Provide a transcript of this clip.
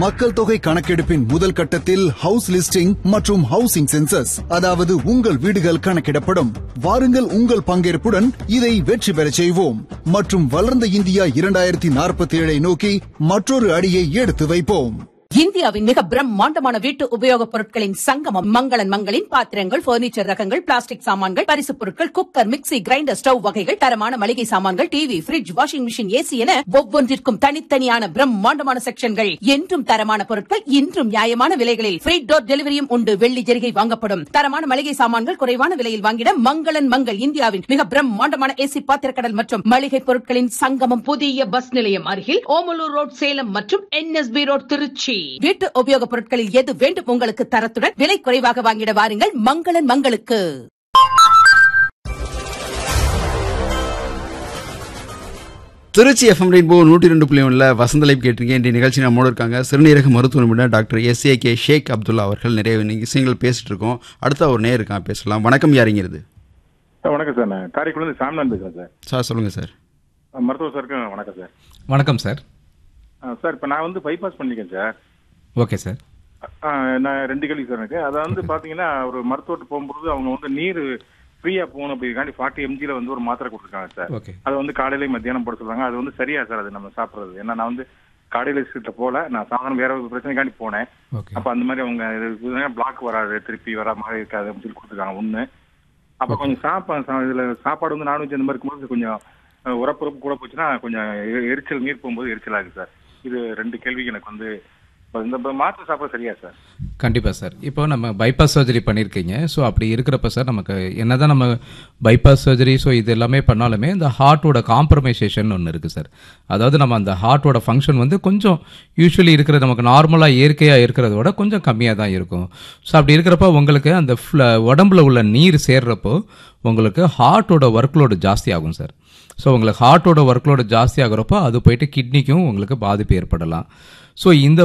மக்கள் தொகை கணக்கெடுப்பின் முதல் கட்டத்தில் ஹவுஸ் லிஸ்டிங் மற்றும் ஹவுசிங் சென்சஸ் அதாவது உங்கள் வீடுகள் கணக்கிடப்படும் வாருங்கள் உங்கள் பங்கேற்புடன் இதை வெற்றி பெறச் செய்வோம் மற்றும் வளர்ந்த இந்தியா இரண்டாயிரத்தி நாற்பத்தி ஏழை நோக்கி மற்றொரு அடியை எடுத்து வைப்போம் இந்தியாவின் மிக பிரம்மாண்டமான வீட்டு உபயோகப் பொருட்களின் சங்கமம் மங்களன் மங்களின் பாத்திரங்கள் பர்னிச்சர் ரகங்கள் பிளாஸ்டிக் சாமான்கள் பரிசுப் பொருட்கள் குக்கர் மிக்ஸி கிரைண்டர் ஸ்டவ் வகைகள் தரமான மளிகை சாமான்கள் TV fridge washing machine AC என ஒவ்வொன்றிற்கும் தனித்தனியான பிரம்மாண்டமான செக்ஷன்கள் என்றும் தரமான பொருட்கள் இன்றும் நியாயமான விலைகளில் ஃப்ரீ டோர் டெலிவரியும் உண்டு வெள்ளி ஜெரிகை வாங்கப்படும் தரமான மளிகை சாமான்கள் குறைவான விலையில் வாங்கிட மங்களன் மங்கள் இந்தியாவின் மிக பிரம்மாண்டமான ஏசி பாத்திரக்கடல் மற்றும் மளிகை பொருட்களின் சங்கமம் புதிய பஸ் நிலையம் அருகில் ஓமலூர் ரோட் சேலம் மற்றும் என்எஸ்பி ரோட் திருச்சி வீட்டு உபயோகப் பொருட்களில் எது வேண்டும் உங்களுக்கு தரத்துடன் விலை குறைவாக வாங்கிட வாருங்கள் மங்களன் மங்களுக்கு திருச்சி எஃப்எம் ரெயின்போ நூற்றி ரெண்டு புள்ளி ஒன்றில் வசந்தலைப் கேட்டிருக்கேன் இன்றைய நிகழ்ச்சி நம்மோடு இருக்காங்க சிறுநீரக மருத்துவ நிபுணர் doctor S A K Sheikh Abdullah அவர்கள் நிறைய விஷயங்கள் பேசிட்டு இருக்கோம் அடுத்த ஒரு நேர் இருக்கான் பேசலாம் வணக்கம் யாருங்கிறது சார் வணக்கம் சார் நான் காரைக்குடிலேருந்து சாமிநாதன் பேசுகிறேன் சார் சார் சொல்லுங்கள் சார் அஹ் மருத்துவ சாருக்கும் வணக்கம் சார் வணக்கம் சார் அஹ் சார் இப்போ நான் வந்து பைபாஸ் பண்ணிருக்கேன் சார் ஓகே சார் அஹ் நான் ரெண்டு கேள்வி சார் எனக்கு அதை வந்து பார்த்தீங்கன்னா ஒரு மருத்துவர்கிட்ட போகும்போது அவங்க வந்து நீர் ஃப்ரீயாக போகணும் அப்படிங்காண்டி ஃபார்ட்டி எம்ஜியில் வந்து ஒரு மாத்திரை கொடுத்துருக்காங்க சார் ஓகே அதை வந்து காலையில மத்தியானம் போட சொல்றாங்க அது வந்து சரியா சார் அது நம்ம சாப்பிட்றது ஏன்னா நான் வந்து கார்டியலிஸ்ட் போல நான் சாதாரண வேற ஒரு பிரச்சனைக்காண்டி போனேன் ஓகே அப்ப அந்த மாதிரி அவங்க பிளாக் வராது திருப்பி வரா மாதிரி இருக்காது அப்படின்னு சொல்லி கொடுத்துருக்காங்க ஒண்ணு அப்ப கொஞ்சம் சாப்பாடு இதுல சாப்பாடு வந்து நானூற்றி அந்த மாதிரி இருக்கும்போது கொஞ்சம் அஹ், உரப்பு உரப்பு கூட போச்சுன்னா கொஞ்சம் எ- எரிச்சல் நீர் போகும்போது எரிச்சல் ஆகுது சார் இது ரெண்டு கேள்விக்கு எனக்கு வந்து இப்ப இந்த இப்ப மாத்திரை சாப்பிட சரியா சார் கண்டிப்பாக சார் இப்போ நம்ம பைபாஸ் சர்ஜரி பண்ணியிருக்கீங்க ஸோ அப்படி இருக்கிறப்ப சார் நமக்கு என்னதான் நம்ம பைபாஸ் சர்ஜரி ஸோ இது எல்லாமே பண்ணாலுமே இந்த ஹார்ட்டோட காம்ப்ரமைசேஷன் ஒன்று இருக்குது சார் அதாவது நம்ம அந்த ஹார்ட்டோட ஃபங்க்ஷன் வந்து கொஞ்சம் யூஸ்வலி இருக்கிற நமக்கு நார்மலாக இயற்கையாக இருக்கிறத விட கொஞ்சம் கம்மியாக தான் இருக்கும் ஸோ அப்படி இருக்கிறப்ப உங்களுக்கு அந்த ஃப்ள- உடம்புல உள்ள நீர் சேர்றப்போ உங்களுக்கு ஹார்ட்டோட ஒர்க்லோடு ஜாஸ்தி ஆகும் சார் ஸோ உங்களுக்கு ஹார்ட்டோட ஒர்க்லோடு ஜாஸ்தி ஆகுறப்போ அது போயிட்டு கிட்னிக்கும் உங்களுக்கு பாதிப்பு ஏற்படலாம் ஸோ இந்த